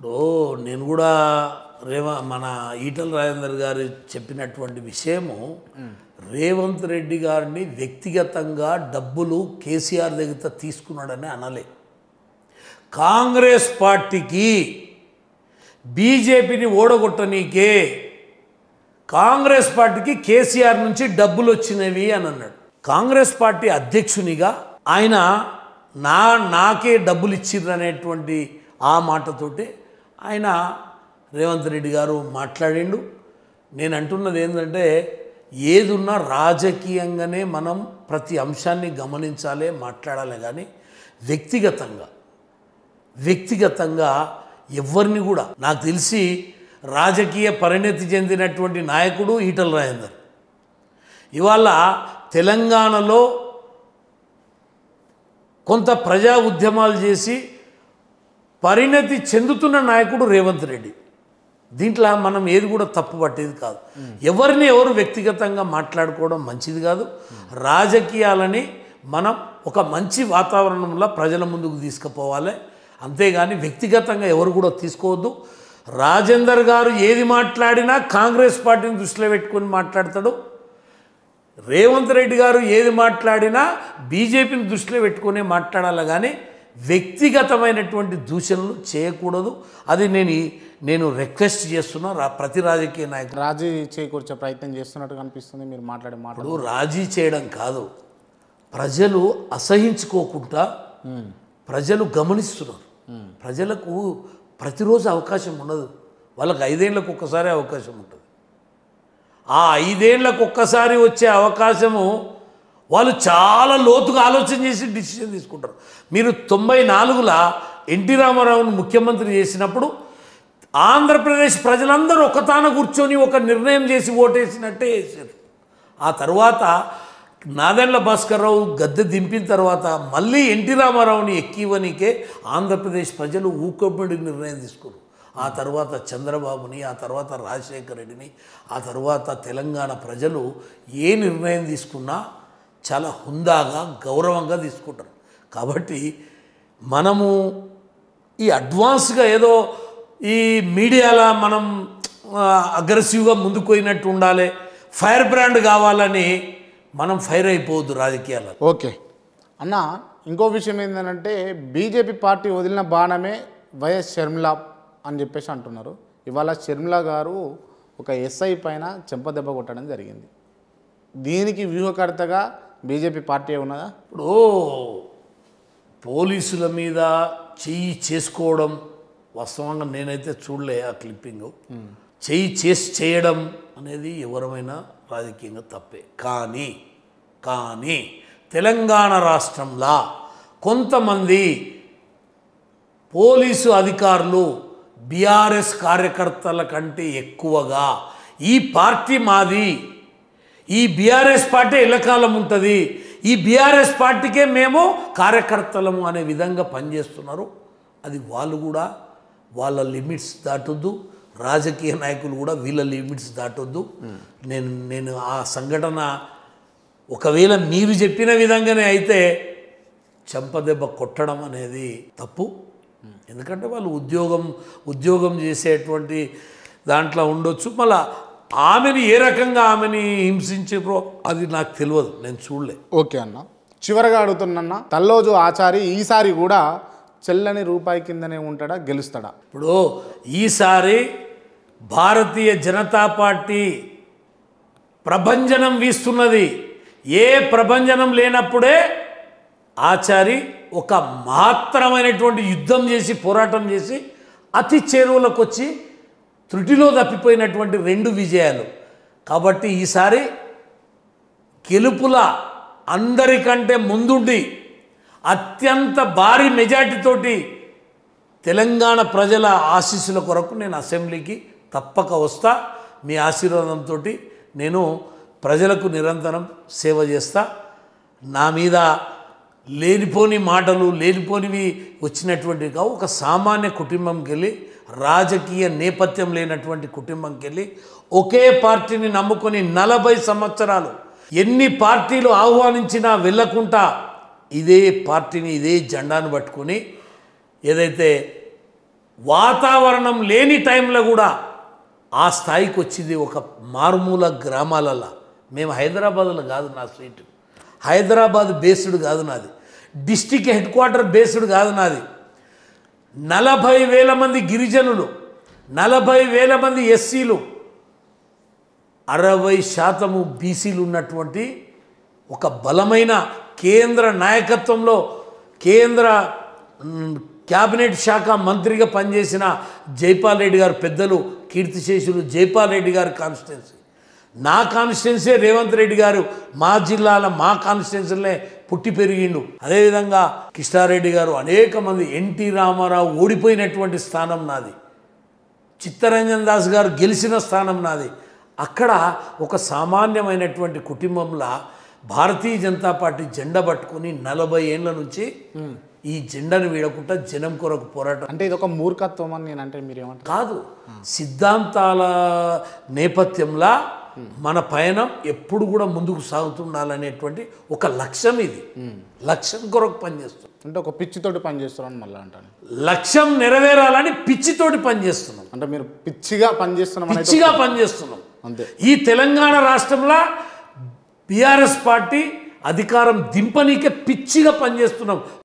ఇప్పుడు నేను కూడా రేవ మన ఈటల రాజేందర్ గారు చెప్పినటువంటి విషయము రేవంత్ రెడ్డి గారిని వ్యక్తిగతంగా డబ్బులు కేసీఆర్ దగ్గర తీసుకున్నాడని అనలే కాంగ్రెస్ పార్టీకి బీజేపీని ఓడగొట్టనీకే కాంగ్రెస్ పార్టీకి కేసీఆర్ నుంచి డబ్బులు వచ్చినవి అని అన్నాడు కాంగ్రెస్ పార్టీ అధ్యక్షునిగా ఆయన నా నాకే డబ్బులు ఇచ్చిర్రు అనేటువంటి ఆ మాటతోటి ఆయన రేవంత్ రెడ్డి గారు మాట్లాడిండు నేను అంటున్నది ఏంటంటే ఏదున్నా రాజకీయంగానే మనం ప్రతి అంశాన్ని గమనించాలి మాట్లాడాలి కానీ వ్యక్తిగతంగా వ్యక్తిగతంగా ఎవరిని కూడా నాకు తెలిసి రాజకీయ పరిణతి చెందినటువంటి నాయకుడు ఈటల రాజేందర్ ఇవాళ తెలంగాణలో కొంత ప్రజా ఉద్యమాలు చేసి పరిణతి చెందుతున్న నాయకుడు రేవంత్ రెడ్డి దీంట్లో మనం ఏది కూడా తప్పు పట్టేది కాదు ఎవరిని ఎవరు వ్యక్తిగతంగా మాట్లాడుకోవడం మంచిది కాదు రాజకీయాలని మనం ఒక మంచి వాతావరణంలో ప్రజల ముందుకు తీసుకుపోవాలి అంతేగాని వ్యక్తిగతంగా ఎవరు కూడా తీసుకోవద్దు రాజేందర్ గారు ఏది మాట్లాడినా కాంగ్రెస్ పార్టీని దృష్టిలో పెట్టుకొని మాట్లాడతాడు రేవంత్ రెడ్డి గారు ఏది మాట్లాడినా బీజేపీని దృష్టిలో పెట్టుకునే మాట్లాడాలి కానీ వ్యక్తిగతమైనటువంటి దూషణలు చేయకూడదు అది నేను ఈ- నేను రిక్వెస్ట్ చేస్తున్నా రా ప్రతి రాజకీయ నాయకుడు రాజీ చేకూర్చే ప్రయత్నం చేస్తున్నట్టు కనిపిస్తుంది మీరు మాట్లాడే మాట ఇప్పుడు రాజీ చేయడం కాదు ప్రజలు అసహించుకోకుండా ప్రజలు గమనిస్తున్నారు ప్రజలకు ప్రతిరోజు అవకాశం ఉండదు వాళ్ళకి ఐదేళ్లకు ఒక్కసారి అవకాశం ఉంటుంది ఆ ఐదేళ్లకు ఒక్కసారి వచ్చే అవకాశము వాళ్ళు చాలా లోతుగా ఆలోచన చేసి డిసిషన్ తీసుకుంటారు మీరు తొంభై నాలుగులా ఎన్టీ రామారావును ముఖ్యమంత్రి చేసినప్పుడు ఆంధ్రప్రదేశ్ ప్రజలందరూ ఒకతాన కూర్చొని ఒక నిర్ణయం చేసి ఓటేసినట్టే వేసారు ఆ తర్వాత నాదెండ్ల భాస్కర్రావు గద్దె దింపిన తర్వాత మళ్ళీ ఎన్టీ రామారావుని ఎక్కివనికే ఆంధ్రప్రదేశ్ ప్రజలు ఊకబడి నిర్ణయం తీసుకున్నారు ఆ తర్వాత చంద్రబాబుని ఆ తర్వాత రాజశేఖర రెడ్డిని ఆ తర్వాత తెలంగాణ ప్రజలు ఏ నిర్ణయం తీసుకున్నా చాలా హుందాగా గౌరవంగా తీసుకుంటారు కాబట్టి మనము ఈ అడ్వాన్స్గా ఏదో ఈ మీడియాలో మనం అగ్రెసివ్గా ముందుకు పోయినట్టు ఉండాలి ఫైర్ బ్రాండ్ కావాలని మనం ఫైర్ అయిపోవద్దు రాజకీయాలలో ఓకే అన్న ఇంకో విషయం ఏంటంటే బీజేపీ పార్టీ వదిలిన బాణమే వైఎస్ షర్మిల అని చెప్పేసి అంటున్నారు ఇవాళ షర్మిల గారు ఒక ఎస్ఐ పైన చెంపదెబ్బ కొట్టడం జరిగింది దీనికి వ్యూహకర్తగా బీజేపీ పార్టీ ఉన్నదా ఇప్పుడు పోలీసుల మీద చెయ్యి చేసుకోవడం వాస్తవంగా నేనైతే చూడలే ఆ క్లిప్పింగ్ చెయ్యి చేసి చేయడం అనేది ఎవరమైనా రాజకీయంగా తప్పే కానీ కానీ తెలంగాణ రాష్ట్రంలో కొంతమంది పోలీసు అధికారులు బీఆర్ఎస్ కార్యకర్తల కంటే ఎక్కువగా ఈ పార్టీ మాది ఈ బీఆర్ఎస్ పార్టీ ఎల్లకాలం ఉంటుంది ఈ బీఆర్ఎస్ పార్టీకే మేము కార్యకర్తలము అనే విధంగా పనిచేస్తున్నారు అది వాళ్ళు కూడా వాళ్ళ లిమిట్స్ దాటొద్దు రాజకీయ నాయకులు కూడా వీళ్ళ లిమిట్స్ దాటొద్దు నేను నేను ఆ సంఘటన ఒకవేళ మీరు చెప్పిన విధంగానే అయితే చెంపదెబ్బ కొట్టడం అనేది తప్పు ఎందుకంటే వాళ్ళు ఉద్యోగం ఉద్యోగం చేసేటువంటి దాంట్లో ఉండొచ్చు మళ్ళా ఆమెని ఏ రకంగా ఆమెని హింసించారో అది నాకు తెలియదు నేను చూడలే ఓకే అన్న చివరగా అడుగుతున్నా తల్లోజు ఆచారి ఈసారి కూడా చెల్లని రూపాయి కిందనే ఉంటాడా గెలుస్తాడా ఇప్పుడు ఈసారి భారతీయ జనతా పార్టీ ప్రభంజనం వీస్తున్నది ఏ ప్రభంజనం లేనప్పుడే ఆచారి ఒక మహత్తరమైనటువంటి యుద్ధం చేసి పోరాటం చేసి అతి చేరువలకు వచ్చి త్రుటిలో తప్పిపోయినటువంటి రెండు విజయాలు కాబట్టి ఈసారి గెలుపుల అందరికంటే ముందుండి అత్యంత భారీ మెజార్టీతోటి తెలంగాణ ప్రజల ఆశీస్సుల కొరకు నేను అసెంబ్లీకి తప్పక వస్తా మీ ఆశీర్వాదంతో నేను ప్రజలకు నిరంతరం సేవ చేస్తా నా మీద లేనిపోని మాటలు లేనిపోనివి వచ్చినటువంటి కావు ఒక సామాన్య కుటుంబంకి వెళ్ళి రాజకీయ నేపథ్యం లేనటువంటి కుటుంబంకి వెళ్ళి ఒకే పార్టీని నమ్ముకొని నలభై సంవత్సరాలు ఎన్ని పార్టీలు ఆహ్వానించినా వెళ్ళకుండా ఇదే పార్టీని ఇదే జెండాను పట్టుకొని ఏదైతే వాతావరణం లేని టైంలో కూడా ఆ స్థాయికి వచ్చింది ఒక మారుమూల గ్రామాలలో మేము హైదరాబాద్లో కాదు నా సీటు హైదరాబాద్ బేస్డ్ కాదు నాది డిస్టిక్ హెడ్ క్వార్టర్ బేస్డ్ కాదు నాది నలభై వేల మంది గిరిజనులు నలభై వేల మంది ఎస్సీలు అరవై శాతము బీసీలు ఉన్నటువంటి ఒక బలమైన కేంద్ర నాయకత్వంలో కేంద్ర మ్, క్యాబినెట్ శాఖ మంత్రిగా పనిచేసిన జైపాల్ రెడ్డి గారు పెద్దలు కీర్తిశేషులు జైపాల్ రెడ్డి గారి కాన్స్టిట్యున్సీ నా కాన్స్టిట్యున్సీ రేవంత్ రెడ్డి గారు మా జిల్లాల మా కాన్స్టిట్యున్సీలనే పుట్టి పెరిగిండు అదేవిధంగా కిష్టారెడ్డి గారు అనేక మంది ఎన్టీ రామారావు ఓడిపోయినటువంటి స్థానం నాది చిత్తరంజన్ దాస్ గారు గెలిచిన స్థానం నాది అక్కడ ఒక సామాన్యమైనటువంటి కుటుంబంలో భారతీయ జనతా పార్టీ జెండా పట్టుకుని నలభై ఏళ్ళ నుంచి ఈ జెండాను వీడకుండా జనం కొరకు పోరాటం అంటే ఇది ఒక మూర్ఖత్వం అని నేను అంటే మీరు ఏమంటారు కాదు సిద్ధాంతాల నేపథ్యంలో మన పయనం ఎప్పుడు కూడా ముందుకు సాగుతుండాలనేటువంటి ఒక లక్ష్యం ఇది లక్ష్యం కొరకు పనిచేస్తుంది అంటే ఒక పిచ్చితోటి పని చేస్తున్నాను మళ్ళీ అంటాను లక్ష్యం నెరవేరాలని పిచ్చితోటి పనిచేస్తున్నాం అంటే మీరు పిచ్చిగా పని చేస్తున్నాం అనేది పిచ్చిగా పనిచేస్తున్నాం అంతే ఈ తెలంగాణ రాష్ట్రంలో బీఆర్ఎస్ పార్టీ అధికారం దింపనీకే పిచ్చిగా పనిచేస్తున్నాం